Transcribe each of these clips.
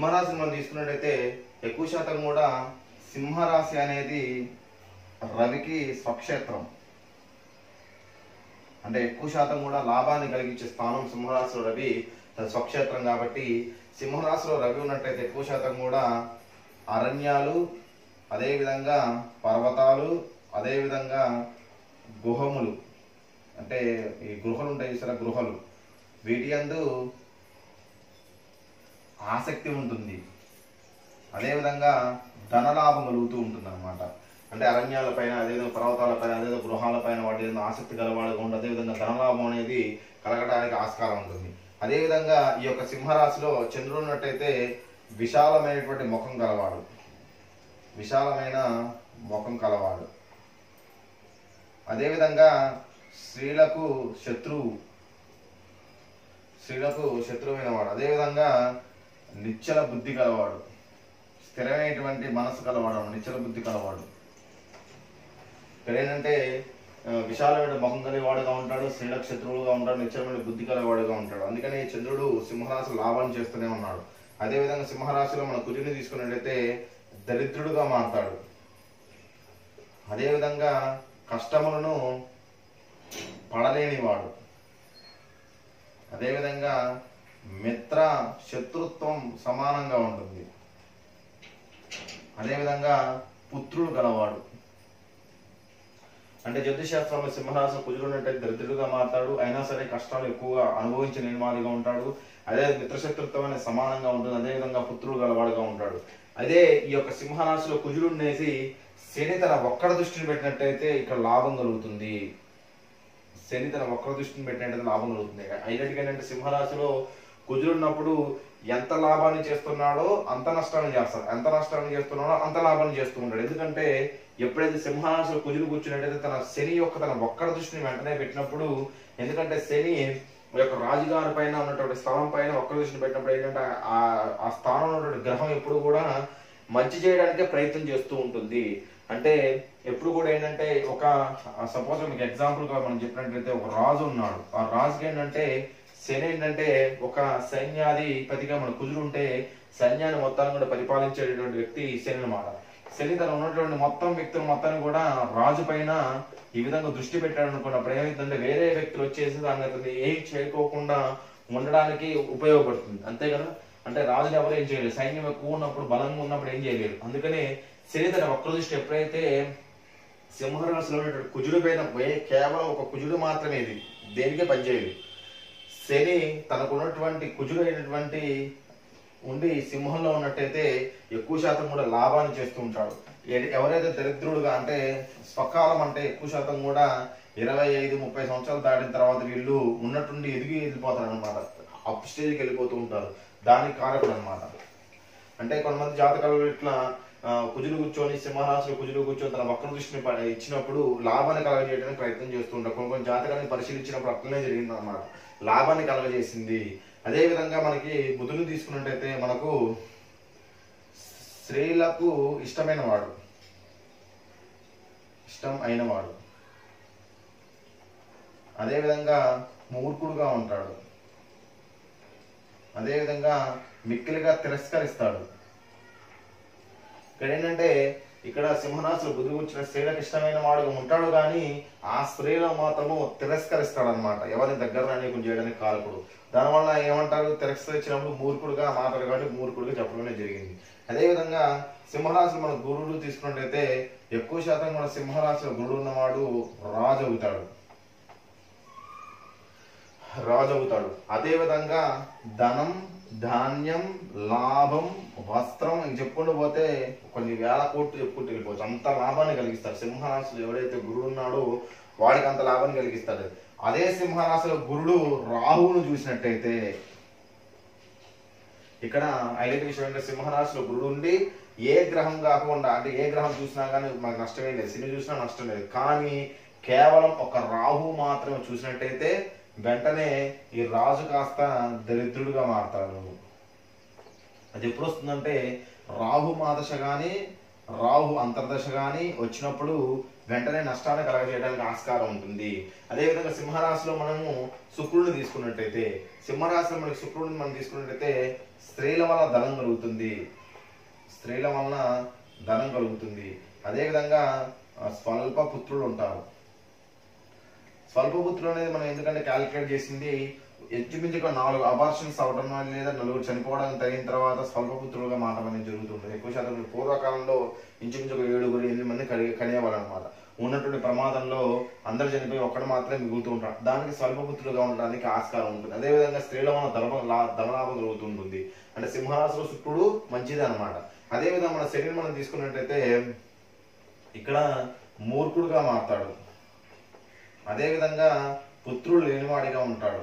సింహరాశిని మనం తీసుకున్నట్టయితే ఎక్కువ శాతం కూడా సింహరాశి అనేది రవికి స్వక్షేత్రం అంటే ఎక్కువ శాతం కూడా లాభాన్ని కలిగించే స్థానం సింహరాశిలో రవి తన స్వక్షేత్రం కాబట్టి సింహరాశిలో రవి ఉన్నట్టయితే ఎక్కువ శాతం కూడా అరణ్యాలు అదేవిధంగా పర్వతాలు అదేవిధంగా గుహములు అంటే ఈ గృహలు ఉంటాయి చూసారా గృహలు వీటి యందు ఆసక్తి ఉంటుంది అదేవిధంగా ధనలాభం కలుగుతూ ఉంటుంది అనమాట అంటే అరణ్యాలపైన అదేవిధంగా పర్వతాలపైన అదేవిధంగా గృహాలపైన వాటి మీద ఆసక్తి గలవాడుగా ఉంటుంది అదేవిధంగా ధనలాభం అనేది కలగడానికి ఆస్కారం ఉంటుంది అదేవిధంగా ఈ యొక్క సింహరాశిలో చంద్రుడు ఉన్నట్టయితే విశాలమైనటువంటి ముఖం కలవాడు విశాలమైన ముఖం కలవాడు అదేవిధంగా స్త్రీలకు శత్రువు స్త్రీలకు శత్రువైన వాడు అదేవిధంగా నిశ్చల బుద్ధి కలవాడు స్థిరమైనటువంటి మనసు కలవాడు నిశ్చల బుద్ధి కలవాడు ఇక్కడ ఏంటంటే ఆ, విశాలమైన ముఖం కలిగేవాడుగా ఉంటాడు స్త్రీలకు శత్రువులుగా ఉంటాడు నిశ్చలమైన బుద్ధి కలిగేవాడుగా ఉంటాడు అందుకని చంద్రుడు సింహరాశి లాభాన్ని చేస్తూనే ఉన్నాడు అదేవిధంగా సింహరాశిలో మన కుజుని తీసుకున్నట్లయితే దరిద్రుడుగా మారతాడు అదేవిధంగా కష్టములను పడలేనివాడు అదేవిధంగా మిత్ర శత్రుత్వం సమానంగా ఉంటుంది అదేవిధంగా పుత్రుడు గలవాడు అంటే జ్యోతిశాస్త్రంలో సింహరాశి కుజుడు ఉన్నట్టు దరిద్రుడుగా మారతాడు అయినా సరే కష్టాలు ఎక్కువగా అనుభవించిన నిర్మాణిగా ఉంటాడు అదే మిత్రశత్రుత్వం అనేది సమానంగా ఉంటుంది అదేవిధంగా పుత్రుడు గలవాడుగా ఉంటాడు అదే ఈ యొక్క సింహరాశిలో కుజుడు ఉండేసి శని తన ఒక్కడ దృష్టిని పెట్టినట్టయితే ఇక్కడ లాభం కలుగుతుంది శని తన వక్ర దృష్టిని పెట్టినట్టు లాభం కలుగుతుంది అయినట్టుగా ఏంటంటే సింహరాశిలో కుజులున్నప్పుడు ఎంత లాభాన్ని చేస్తున్నాడో అంత నష్టాన్ని చేస్తాడు ఎంత నష్టాన్ని చేస్తున్నాడో అంత లాభాన్ని చేస్తూ ఉంటాడు ఎందుకంటే ఎప్పుడైతే సింహరాశిలో కుజులు కూర్చున్నట్టయితే తన శని యొక్క తన ఒక్కడ దృష్టిని వెంటనే పెట్టినప్పుడు ఎందుకంటే శని యొక్క రాజుగారి పైన ఉన్నటువంటి స్థలం పైన ఒక్క దృష్టిని పెట్టినప్పుడు ఏంటంటే ఆ ఆ స్థానంలో ఉన్నటువంటి గ్రహం ఎప్పుడు కూడా మంచి చేయడానికే ప్రయత్నం చేస్తూ ఉంటుంది అంటే ఎప్పుడు కూడా ఏంటంటే ఒక సపోజ్ మీకు ఎగ్జాంపుల్ గా మనం చెప్పినట్లయితే ఒక రాజు ఉన్నాడు ఆ రాజుకి ఏంటంటే శని ఏంటంటే ఒక సైన్యాధిపతిగా మన కుజుడు ఉంటే సైన్యాన్ని మొత్తాన్ని కూడా పరిపాలించేటటువంటి వ్యక్తి శని అన్నమాట శని తన ఉన్నటువంటి మొత్తం వ్యక్తులు మొత్తాన్ని కూడా రాజు పైన ఈ విధంగా దృష్టి పెట్టాడు అనుకున్నప్పుడు ఏమైందంటే వేరే వ్యక్తులు వచ్చేసి దాన్ని అతన్ని ఏం చేయకోకుండా ఉండడానికి ఉపయోగపడుతుంది అంతే కదా అంటే రాజుని ఎవరు ఏం చేయలేరు సైన్యం ఎక్కువ ఉన్నప్పుడు బలంగా ఉన్నప్పుడు ఏం చేయలేరు అందుకనే శని తన వక్ర దృష్టి ఎప్పుడైతే సింహరాశిలో ఉన్నటువంటి కుజుడు పైన వే- కేవలం ఒక కుజుడు మాత్రమే ఇది దేనికే పనిచేయదు శని తనకున్నటువంటి కుజుడు అయినటువంటి ఉండి సింహంలో ఉన్నట్టయితే ఎక్కువ శాతం కూడా లాభాన్ని చేస్తూ ఉంటాడు ఎ- ఎవరైతే దరిద్రుడుగా అంటే స్వకాలం అంటే ఎక్కువ శాతం కూడా ఇరవై ఐదు ముప్పై సంవత్సరాలు దాటిన తర్వాత వీళ్ళు ఉన్నట్టుండి ఎదిగి వెళ్ళిపోతారు అనమాట అప్ స్టేజ్కి వెళ్ళిపోతూ ఉంటారు దానికి కారకుడు అనమాట అంటే కొంతమంది జాతకాలు ఇట్లా ఆ, కుజులు కూర్చొని సింహరాశిలో కుజులు కూర్చొని తన వక్ర దృష్టిని ప- ఇచ్చినప్పుడు లాభాన్ని కలగజేయడానికి ప్రయత్నం చేస్తూ ఉంటారు కొన్ని కొన్ని జాతకాన్ని పరిశీలించినప్పుడు అట్లనే జరిగింది అనమాట లాభాన్ని కలగజేసింది అదే విధంగా మనకి బుధుని తీసుకున్నట్టయితే మనకు స్త్రీలకు ఇష్టమైన వాడు ఇష్టం అయిన వాడు అదేవిధంగా మూర్ఖుడుగా ఉంటాడు అదేవిధంగా మిక్కిలిగా తిరస్కరిస్తాడు ఇక్కడ ఏంటంటే ఇక్కడ సింహరాశులు బుద్ధి వచ్చిన స్త్రీలకు ఇష్టమైన వాడుగా ఉంటాడు కానీ ఆ స్త్రీలో మాత్రము తిరస్కరిస్తాడు అనమాట ఎవరిని దగ్గర అనేకం చేయడానికి కారకుడు దానివల్ల ఏమంటారు తిరస్కరించినప్పుడు మూర్ఖుడుగా మాట్లాడు కాబట్టి మూర్ఖుడుగా చెప్పడమే జరిగింది అదేవిధంగా సింహరాశులు మన గురువులు తీసుకున్నట్టయితే ఎక్కువ శాతం మన సింహరాశిలో గురుడు ఉన్నవాడు రాజు అవుతాడు రాజు అవుతాడు అదే విధంగా ధనం ధాన్యం లాభం వస్త్రం ఇంక చెప్పుకుంటూ పోతే కొన్ని వేల కోట్లు చెప్పుకుంటూ వెళ్ళిపోవచ్చు అంత లాభాన్ని కలిగిస్తాడు సింహరాశిలో ఎవరైతే గురుడు ఉన్నాడో వాడికి అంత లాభాన్ని కలిగిస్తాడు అదే సింహరాశిలో గురుడు రాహువును చూసినట్టయితే ఇక్కడ ఐదటి విషయం ఏంటంటే సింహరాశిలో గురుడు ఉండి ఏ గ్రహం కాకుండా అంటే ఏ గ్రహం చూసినా కానీ మనకు నష్టమే లేదు శని చూసినా నష్టం లేదు కానీ కేవలం ఒక రాహు మాత్రమే చూసినట్టయితే వెంటనే ఈ రాజు కాస్త దరిద్రుడుగా మారతాడు అది ఎప్పుడు వస్తుందంటే రాహు మాదశ కానీ రాహు అంతర్దశ కానీ వచ్చినప్పుడు వెంటనే నష్టాన్ని కలగజేయడానికి ఆస్కారం ఉంటుంది అదేవిధంగా సింహరాశిలో మనము శుక్రుడిని తీసుకున్నట్టయితే సింహరాశిలో మనకి శుక్రుడిని మనం తీసుకున్నట్టయితే స్త్రీల వల్ల ధనం కలుగుతుంది స్త్రీల వలన ధనం కలుగుతుంది అదేవిధంగా ఆ, స్వల్ప పుత్రులు ఉంటారు స్వల్ప పుత్రులు అనేది మనం ఎందుకంటే క్యాలిక్యులేట్ చేసింది ఇంచుమించుగా నాలుగు అబార్షన్స్ అవడం వల్ల లేదా నలుగురు చనిపోవడం తగిన తర్వాత స్వల్ప పుత్రులుగా మారడం అనేది జరుగుతుంటుంది ఎక్కువ శాతం పూర్వకాలంలో ఇంచుమించుగా ఏడుగురు ఎనిమిది మంది కడి కనేవాళ్ళు అనమాట ఉన్నటువంటి ప్రమాదంలో అందరు చనిపోయి ఒక్కడు మాత్రమే మిగులుతూ ఉంటారు దానికి స్వల్పపుత్రులుగా ఉండడానికి ఆస్కారం ఉంటుంది అదేవిధంగా స్త్రీల వల్ల ధర్మ ధనలాభం జరుగుతుంటుంది అంటే సింహరాశిలో శుక్రుడు మంచిది అనమాట అదేవిధంగా మన శరీరం మనం తీసుకున్నట్టయితే ఇక్కడ మూర్ఖుడుగా మారతాడు అదేవిధంగా పుత్రుడు లేనివాడిగా ఉంటాడు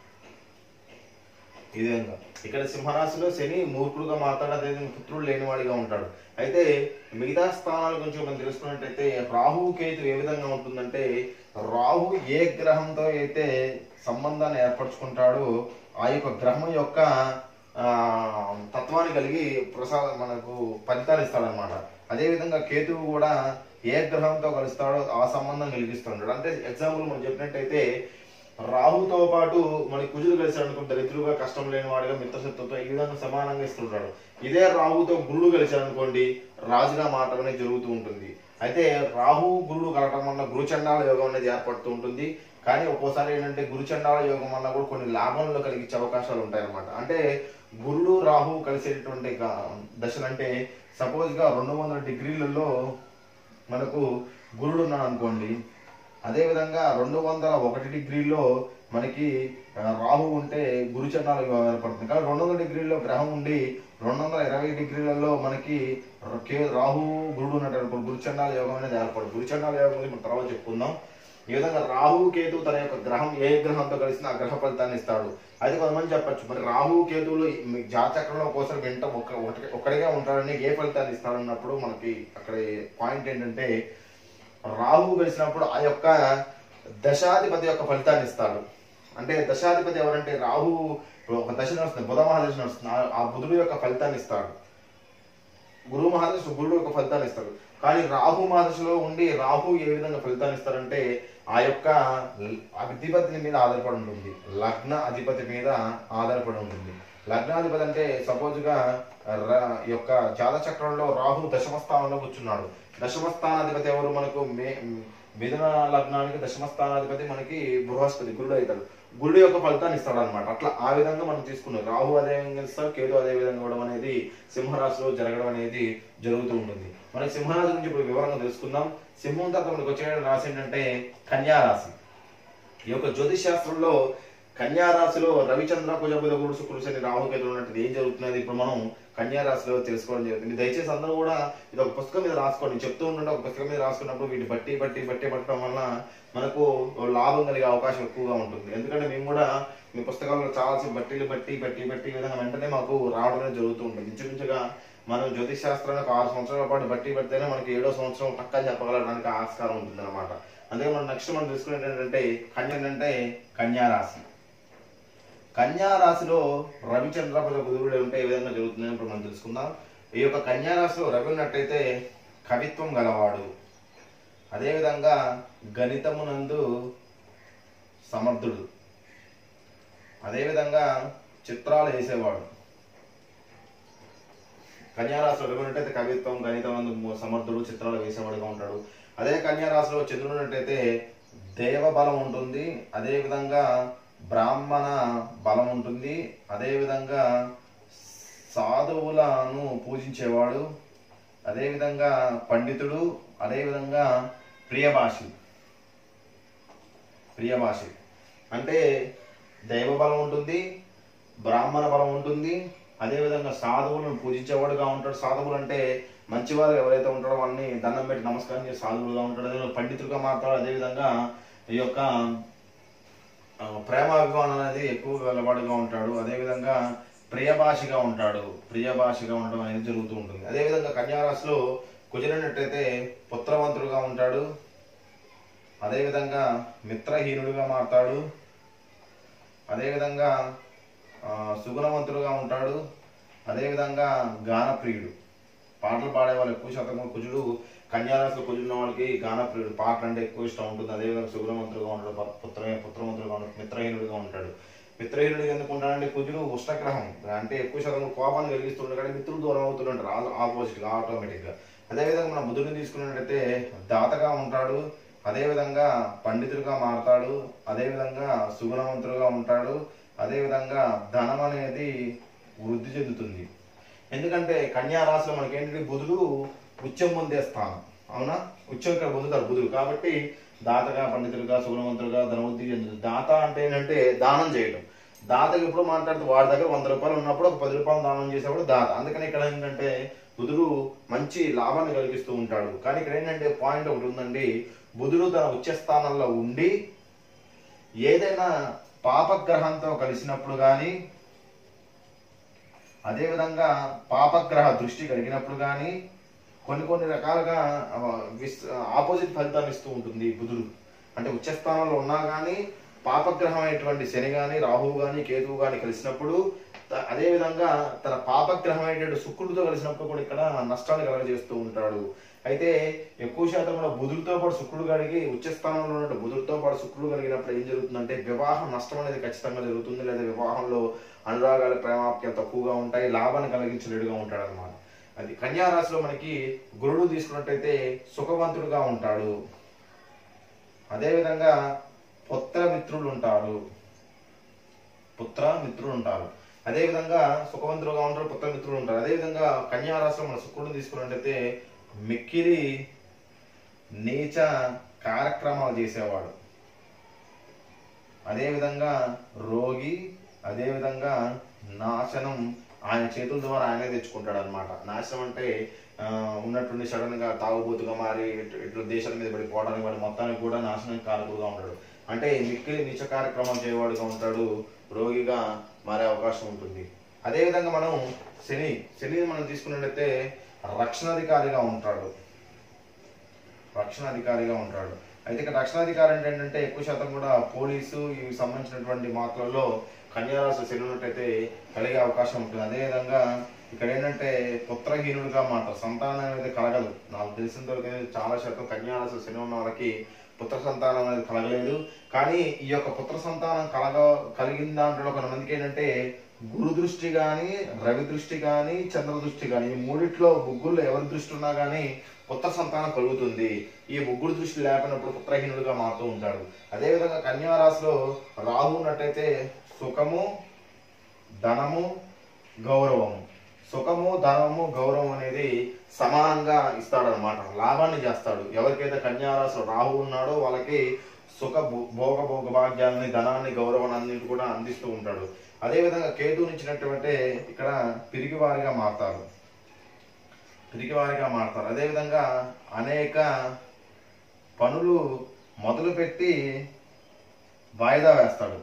ఈ విధంగా ఇక్కడ సింహరాశిలో శని మూర్ఖుడుగా మాట్లాడు అదేవిధంగా పుత్రుడు లేనివాడిగా ఉంటాడు అయితే మిగతా స్థానాల గురించి మనం తెలుసుకున్నట్టయితే రాహు కేతు ఏ విధంగా ఉంటుందంటే రాహు ఏ గ్రహంతో అయితే సంబంధాన్ని ఏర్పరచుకుంటాడో ఆ యొక్క గ్రహం యొక్క ఆ, తత్వాన్ని కలిగి ప్రసాద మనకు ఫలితాలు ఇస్తాడనమాట అదేవిధంగా కేతువు కూడా ఏ గ్రహంతో కలుస్తాడో ఆ సంబంధం కలిగిస్తుంటాడు అంటే ఎగ్జాంపుల్ మనం చెప్పినట్టయితే రాహుతో పాటు మన కుజులు కలిసాడు అనుకో దరిద్రుగా కష్టం లేని వాడిగా మిత్రశత్రుతో ఈ విధంగా సమానంగా ఇస్తుంటాడు ఇదే రాహుతో గురుడు కలిసాడు అనుకోండి రాజుగా మారడం అనేది జరుగుతూ ఉంటుంది అయితే రాహు గురుడు కలగడం వల్ల గురుచండాల యోగం అనేది ఏర్పడుతూ ఉంటుంది కానీ ఒక్కోసారి ఏంటంటే గురుచండాల యోగం వల్ల కూడా కొన్ని లాభంలో కలిగించే అవకాశాలు ఉంటాయి అన్నమాట అంటే గురుడు రాహు కలిసేటటువంటి గా- దశలు అంటే సపోజ్ గా రెండు వందల డిగ్రీలలో మనకు గురుడు ఉన్నాడు అనుకోండి అదేవిధంగా రెండు వందల ఒకటి డిగ్రీలో మనకి ఆ, రాహు ఉంటే గురుచండాల యోగం ఏర్పడుతుంది కానీ రెండు వందల డిగ్రీలో గ్రహం ఉండి రెండు వందల ఇరవై డిగ్రీలలో మనకి ర- కే రాహు గురుడు ఉన్నట్టు అనుకో గురుచండాల యోగం అనేది ఏర్పడు గురుచండాల యోగం గురించి మనం తర్వాత చెప్పుకుందాం ఈ విధంగా రాహు కేతు తన యొక్క గ్రహం ఏ గ్రహంతో కలిసిన ఆ గ్రహ ఫలితాన్ని ఇస్తాడు అయితే కొంతమంది చెప్పొచ్చు మరి రాహు కేతువులు మీ జాతకంలో ఒక్కోసారి వెంట ఒక ఒకటి- ఒక్కడిగా ఉంటాడని ఏ ఫలితాన్ని ఇస్తాడన్నప్పుడు మనకి అక్కడ పాయింట్ ఏంటంటే రాహు కలిసినప్పుడు ఆ యొక్క దశాధిపతి యొక్క ఫలితాన్ని ఇస్తాడు అంటే దశాధిపతి ఎవరంటే రాహు ఇప్పుడు ఒక దశ నడుస్తుంది బుధ మహాదశ నడుస్తుంది ఆ- ఆ బుధుడు యొక్క ఫలితాన్ని ఇస్తాడు గురు మహాదశ గురుడు యొక్క ఫలితాన్ని ఇస్తాడు కానీ రాహు మహాదశలో ఉండి రాహు ఏ విధంగా ఫలితాన్ని ఇస్తారంటే ఆ యొక్క అధిపతి మీద ఆధారపడి ఉంటుంది లగ్న అధిపతి మీద ఆధారపడి ఉంటుంది లగ్నాధిపతి అంటే సపోజ్ గా ర- ఈ యొక్క జాత చక్రంలో రాహు దశమ స్థానంలో కూర్చున్నాడు దశమ స్థానాధిపతి ఎవరు మనకు మే మిథున లగ్నానికి దశమ స్థానాధిపతి మనకి బృహస్పతి గురుడు అవుతాడు గురుడు యొక్క ఫలితాన్ని ఇస్తాడు అనమాట అట్లా ఆ విధంగా మనం తీసుకున్నాం రాహు అదే విధంగా ఇస్తాడు కేతు అదే విధంగా ఇవ్వడం అనేది సింహరాశిలో జరగడం అనేది జరుగుతూ ఉంటుంది మనకి సింహరాశి గురించి ఇప్పుడు వివరంగా తెలుసుకుందాం సింహం తర్వాత మనకు వచ్చే రాశి ఏంటంటే కన్యా రాశి ఈ యొక్క జ్యోతిష్ శాస్త్రంలో కన్యా రాశిలో రవిచంద్ర కుజబుధ గురు శుక్రుడు శని రాహుకేతులు ఉన్నట్టు ఏం జరుగుతున్నది ఇప్పుడు మనం కన్యా రాశిలో తెలుసుకోవడం జరుగుతుంది దయచేసి అందరూ కూడా ఇది ఒక పుస్తకం మీద రాసుకోండి నేను చెప్తూ ఉంటుంటే ఒక పుస్తకం మీద రాసుకున్నప్పుడు వీటి బట్టి బట్టి బట్టి పట్టడం వల్ల మనకు లాభం కలిగే అవకాశం ఎక్కువగా ఉంటుంది ఎందుకంటే మేము కూడా మీ పుస్తకాల్లో చాలా బట్టీలు బట్టి బట్టి బట్టి ఈ విధంగా వెంటనే మాకు రావడం అనేది జరుగుతూ ఉంటుంది ఇంచుమించుగా మనం జ్యోతిష్ శాస్త్రాన్ని ఒక ఆరు సంవత్సరాల పాటు బట్టి పడితేనే మనకి ఏడో సంవత్సరం పక్కా చెప్పగలడానికి ఆస్కారం ఉంటుంది అనమాట అందుకే మనం నెక్స్ట్ మనం తెలుసుకునేది ఏంటంటే కన్య ఏంటంటే కన్యా రాశి కన్యా రాశిలో రవిచంద్ర బుధుడు ఉంటే ఏ విధంగా జరుగుతుందని ఇప్పుడు మనం తెలుసుకుందాం ఈ యొక్క కన్యా రాశిలో రవి ఉన్నట్టయితే కవిత్వం గలవాడు అదేవిధంగా గణితమునందు సమర్థుడు అదేవిధంగా చిత్రాలు వేసేవాడు కన్యారాశిలో రవి ఉన్నట్టయితే కవిత్వం గణితం సమర్థుడు చిత్రాలు వేసేవాడుగా ఉంటాడు అదే కన్యారాశిలో చంద్రుడు ఉన్నట్టయితే దేవ బలం ఉంటుంది అదే విధంగా బ్రాహ్మణ బలం ఉంటుంది అదే విధంగా సాధువులను పూజించేవాడు అదే విధంగా పండితుడు అదే విధంగా ప్రియభాషి ప్రియభాషి అంటే దైవ బలం ఉంటుంది బ్రాహ్మణ బలం ఉంటుంది అదే విధంగా సాధువులను పూజించేవాడుగా ఉంటాడు సాధువులు అంటే మంచివారు ఎవరైతే ఉంటారో వాళ్ళని దండం పెట్టి నమస్కారం చేసి సాధువులుగా ఉంటాడు అదే పండితులుగా మాత్రం అదే విధంగా ఈ యొక్క ఆ, ప్రేమ అభిమానం అనేది ఎక్కువ గలవాడుగా ఉంటాడు అదే విధంగా ప్రియభాషిగా ఉంటాడు ప్రియభాషిగా ఉండడం అనేది జరుగుతూ ఉంటుంది అదే విధంగా కన్యారాశిలో కుజరినట్టయితే పుత్రవంతుడుగా ఉంటాడు అదే విధంగా మిత్రహీనుడిగా మారతాడు అదేవిధంగా ఆ, సుగుణవంతుడుగా ఉంటాడు అదేవిధంగా గానప్రియుడు పాటలు పాడే వాళ్ళు ఎక్కువ శాతం కూడా కుజుడు కన్యారాశిలో కుజున్న వాళ్ళకి గాన ప్రియుడు పాటలు అంటే ఎక్కువ ఇష్టం ఉంటుంది అదేవిధంగా సుగుణవంతుడుగా ఉంటాడు ప- పుత్ర పుత్రవంతుడుగా ఉంటాడు మిత్రహీనుడిగా ఉంటాడు మిత్రహీనుడు ఎందుకు ఉంటాడంటే కుజుడు ఉష్ణగ్రహం అంటే ఎక్కువ శాతం కూడా కోపాన్ని కలిగిస్తుంటాడు కానీ మిత్రులు దూరం అవుతుంటారు ఆపోజిట్ గా ఆటోమేటిక్ గా అదేవిధంగా మన బుధుడిని తీసుకున్నట్టయితే దాతగా ఉంటాడు అదేవిధంగా పండితుడిగా మారతాడు అదేవిధంగా సుగుణవంతుడుగా ఉంటాడు అదేవిధంగా ధనం అనేది వృద్ధి చెందుతుంది ఎందుకంటే కన్యా రాశిలో మనకి ఏంటంటే బుధుడు ఉచ్చం పొందే స్థానం అవునా ఉచ్చం ఇక్కడ పొందుతారు బుధుడు కాబట్టి దాతగా పండితులుగా సుగుణవంతులుగా ధనవృద్ధి చెందుతుంది దాత అంటే ఏంటంటే దానం చేయడం దాతకి ఎప్పుడు మాట్లాడుతూ వాడి దగ్గర వంద రూపాయలు ఉన్నప్పుడు ఒక పది రూపాయలు దానం చేసేవాడు దాత అందుకని ఇక్కడ ఏంటంటే బుధుడు మంచి లాభాన్ని కలిగిస్తూ ఉంటాడు కానీ ఇక్కడ ఏంటంటే పాయింట్ ఒకటి ఉందండి బుధుడు తన ఉచ్చ స్థానంలో ఉండి ఏదైనా పాపగ్రహంతో కలిసినప్పుడు కానీ అదేవిధంగా పాపగ్రహ దృష్టి కలిగినప్పుడు కానీ కొన్ని కొన్ని రకాలుగా ఆ, విస్ ఆపోజిట్ ఫలితాన్ని ఇస్తూ ఉంటుంది బుధుడు అంటే ఉచ్చస్థానంలో ఉన్నా కానీ పాపగ్రహం అయినటువంటి శని కానీ రాహువు కానీ కేతువు కానీ కలిసినప్పుడు త- అదేవిధంగా తన పాపగ్రహం అయినటువంటి శుక్రుడితో కలిసినప్పుడు కూడా ఇక్కడ నష్టాన్ని కలగజేస్తూ ఉంటాడు అయితే ఎక్కువ శాతం కూడా బుధుడితో పాటు శుక్రుడు కలిగి ఉచ్చస్థానంలో ఉన్న బుధుడితో పాటు శుక్రుడు కలిగినప్పుడు ఏం జరుగుతుందంటే వివాహం నష్టం అనేది ఖచ్చితంగా జరుగుతుంది లేదా వివాహంలో అనురాగాల ప్రేమాప్యాలు తక్కువగా ఉంటాయి లాభాన్ని కలిగించలేడుగా ఉంటాడు అనమాట అది కన్యా రాశిలో మనకి గురుడు తీసుకున్నట్టయితే సుఖవంతుడుగా ఉంటాడు అదేవిధంగా పుత్ర మిత్రులు ఉంటారు పుత్ర మిత్రులు ఉంటారు అదేవిధంగా సుఖవంతులుగా ఉంటారు పుత్ర మిత్రులు ఉంటారు అదేవిధంగా కన్యా రాశిలో మన శుక్రుడు తీసుకున్నట్టయితే మిక్కిలి నీచ కార్యక్రమాలు చేసేవాడు అదేవిధంగా రోగి అదేవిధంగా నాశనం ఆయన చేతుల ద్వారా ఆయనే తెచ్చుకుంటాడు అనమాట నాశనం అంటే ఆ, ఉన్నట్టుండి సడన్ గా తాగుబోతుగా మారి ఇటు- ఇట్లా దేశాల మీద పడిపోవడానికి వాడు మొత్తానికి కూడా నాశనం కారకుడుగా ఉంటాడు అంటే మిక్కిలి నీచ కార్యక్రమం చేయవాడుగా ఉంటాడు రోగిగా మారే అవకాశం ఉంటుంది అదేవిధంగా మనం శని శని మనం తీసుకున్నట్లయితే రక్షణాధికారిగా ఉంటాడు రక్షణాధికారిగా ఉంటాడు అయితే ఇక్కడ రక్షణాధికారి అంటే ఏంటంటే ఎక్కువ శాతం కూడా పోలీసు ఇవి సంబంధించినటువంటి మార్కులలో కన్యారాశి శని ఉన్నట్టయితే కలిగే అవకాశం ఉంటుంది అదేవిధంగా ఇక్కడ ఏంటంటే పుత్రహీనుడిగా మాట సంతానం అనేది కలగదు నాకు తెలిసినంత వరకు అయితే చాలా శాతం కన్యారాశి శని ఉన్న వాళ్ళకి పుత్ర సంతానం అనేది కలగలేదు కానీ ఈ యొక్క పుత్ర సంతానం కలగ కలిగిన దాంట్లో కొంతమందికి ఏంటంటే గురు దృష్టి కానీ రవి దృష్టి కానీ చంద్ర దృష్టి కానీ ఈ మూడిట్లో ముగ్గురులో ఎవరి దృష్టి ఉన్నా కానీ పుత్ర సంతానం కలుగుతుంది ఈ ముగ్గురు దృష్టి లేకపోయినప్పుడు పుత్రహీనుడిగా మారుతూ ఉంటాడు అదేవిధంగా కన్యా రాశిలో రాహు ఉన్నట్టయితే సుఖము ధనము గౌరవము సుఖము ధనము గౌరవం అనేది సమానంగా ఇస్తాడనమాట లాభాన్ని చేస్తాడు ఎవరికైతే కన్యారాశిలో రాహు ఉన్నాడో వాళ్ళకి సుఖ భో- భోగ భోగ భాగ్యాలని ధనాన్ని గౌరవాన్ని అన్నిటి కూడా అందిస్తూ ఉంటాడు అదేవిధంగా కేతువునిచ్చినటువంటి ఇక్కడ పిరిగివారిగా మారుతారు పిరిగివారిగా మారుతారు అదేవిధంగా అనేక పనులు మొదలుపెట్టి వాయిదా వేస్తాడు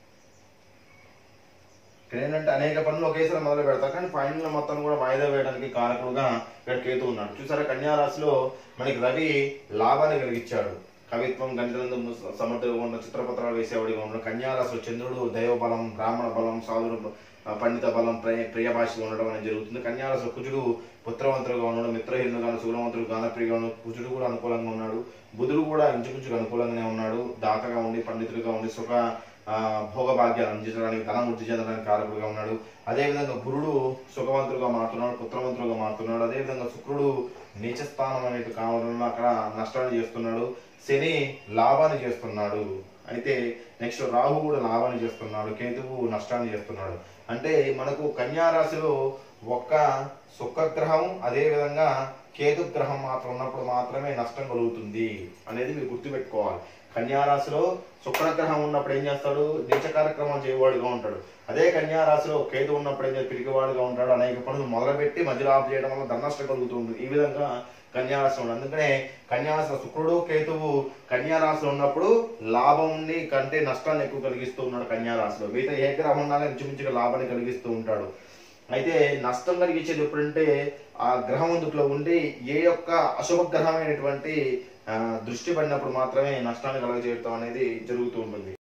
ఇక్కడ ఏంటంటే అనేక పనులు ఒకేసారి మొదలు పెడతారు కానీ పనుల మొత్తం కూడా వాయిదా వేయడానికి కారకుడుగా ఇక్కడ కేతు ఉన్నాడు చూసారా కన్యా రాశిలో మనకి రవి లాభాన్ని కలిగించాడు కవిత్వం గణితం సమర్థుగా ఉన్న చిత్రపత్రాలు వేసేవాడిగా ఉన్నాడు కన్యా రాశిలో చంద్రుడు దైవ బలం బ్రాహ్మణ బలం సాధుడు ఆ, పండిత బలం ప్రియ ప్రియ భాషగా ఉండడం అనేది జరుగుతుంది కన్యా రాశిలో కుజుడు పుత్రవంతుడుగా ఉన్నాడు మిత్రహీనుడుగాను సుగుణవంతుడు గానప్రియుగా ఉన్నాడు కుజుడు కూడా అనుకూలంగా ఉన్నాడు బుధుడు కూడా ఇంచుమించుగా అనుకూలంగానే ఉన్నాడు దాతగా ఉండి పండితుడిగా ఉండి సుఖ ఆ, భోగభాగ్యాలు అందించడానికి ధనం వృద్ధి చెందడానికి కారకుడుగా ఉన్నాడు అదేవిధంగా గురుడు సుఖవంతుడుగా మారుతున్నాడు పుత్రవంతుడుగా మారుతున్నాడు అదేవిధంగా శుక్రుడు నీచ స్థానం అనేది కావడం వల్ల అక్కడ నష్టాన్ని చేస్తున్నాడు శని లాభాన్ని చేస్తున్నాడు అయితే నెక్స్ట్ రాహు కూడా లాభాన్ని చేస్తున్నాడు కేతువు నష్టాన్ని చేస్తున్నాడు అంటే మనకు కన్యా రాశిలో ఒక్క శుక్రగ్రహం అదే విధంగా కేతు గ్రహం మాత్రం ఉన్నప్పుడు మాత్రమే నష్టం కలుగుతుంది అనేది మీరు గుర్తుపెట్టుకోవాలి కన్యా రాశిలో శుక్రగ్రహం ఉన్నప్పుడు ఏం చేస్తాడు నీచ కార్యక్రమాలు చేయవాడుగా ఉంటాడు అదే కన్యా రాశిలో కేతు ఉన్నప్పుడు ఏం చేస్తాడు పిరిగివాడుగా ఉంటాడు అనేక పనులు మొదలుపెట్టి మధ్యలో ఆపు చేయడం వల్ల ధననష్టం కలుగుతూ ఉంటుంది ఈ విధంగా కన్యారాశి ఉంది అందుకనే కన్యారాశిలో శుక్రుడు కేతువు కన్యారాశిలో ఉన్నప్పుడు లాభంని కంటే నష్టాన్ని ఎక్కువ కలిగిస్తూ ఉన్నాడు కన్యారాశిలో మిగతా ఏ గ్రహం ఉన్నా కానీ ఇంచుమించుగా లాభాన్ని కలిగిస్తూ ఉంటాడు అయితే నష్టం కలిగించేది ఎప్పుడంటే ఆ గ్రహం అందుట్లో ఉండి ఏ యొక్క అశుభ గ్రహమైనటువంటి ఆ, దృష్టి పడినప్పుడు మాత్రమే నష్టాన్ని కలగజేయడం అనేది జరుగుతూ ఉంటుంది